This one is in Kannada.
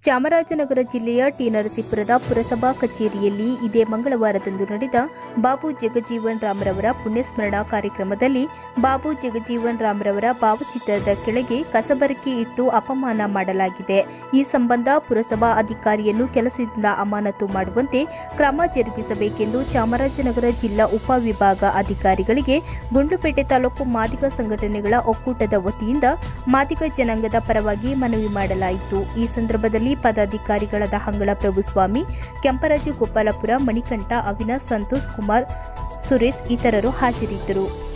ಚಾಮರಾಜನಗರ ಜಿಲ್ಲೆಯ ಟಿ ನರಸೀಪುರದ ಪುರಸಭಾ ಕಚೇರಿಯಲ್ಲಿ ಇದೇ ಮಂಗಳವಾರದಂದು ನಡೆದ ಬಾಬು ಜಗಜೀವನ್ ರಾಮ್ರವರ ಪುಣ್ಯಸ್ಮರಣಾ ಕಾರ್ಯಕ್ರಮದಲ್ಲಿ ಬಾಬು ಜಗಜೀವನ್ ರಾಮ್ರವರ ಭಾವಚಿತ್ರದ ಕೆಳಗೆ ಕಸಬರಕೆ ಇಟ್ಟು ಅಪಮಾನ ಮಾಡಲಾಗಿದೆ ಈ ಸಂಬಂಧ ಪುರಸಭಾ ಅಧಿಕಾರಿಯನ್ನು ಕೆಲಸದಿಂದ ಅಮಾನತು ಮಾಡುವಂತೆ ಕ್ರಮ ಜರುಗಿಸಬೇಕೆಂದು ಚಾಮರಾಜನಗರ ಜಿಲ್ಲಾ ಉಪವಿಭಾಗ ಅಧಿಕಾರಿಗಳಿಗೆ ಗುಂಡ್ಲುಪೇಟೆ ತಾಲೂಕು ಮಾದಿಗ ಸಂಘಟನೆಗಳ ಒಕ್ಕೂಟದ ವತಿಯಿಂದ ಮಾದಿಗ ಜನಾಂಗದ ಪರವಾಗಿ ಮನವಿ ಮಾಡಲಾಯಿತು ಈ ಸಂದರ್ಭದಲ್ಲಿ ಪದಾಧಿಕಾರಿಗಳಾದ ಹಂಗಳ ಪ್ರಭುಸ್ವಾಮಿ ಕೆಂಪರಾಜು ಗೋಪಾಲಪುರ ಮಣಿಕಂಠ ಅವಿನಾಶ್ ಸಂತೋಷ್ ಕುಮಾರ್ ಸುರೇಶ್ ಇತರರು ಹಾಜರಿದ್ದರು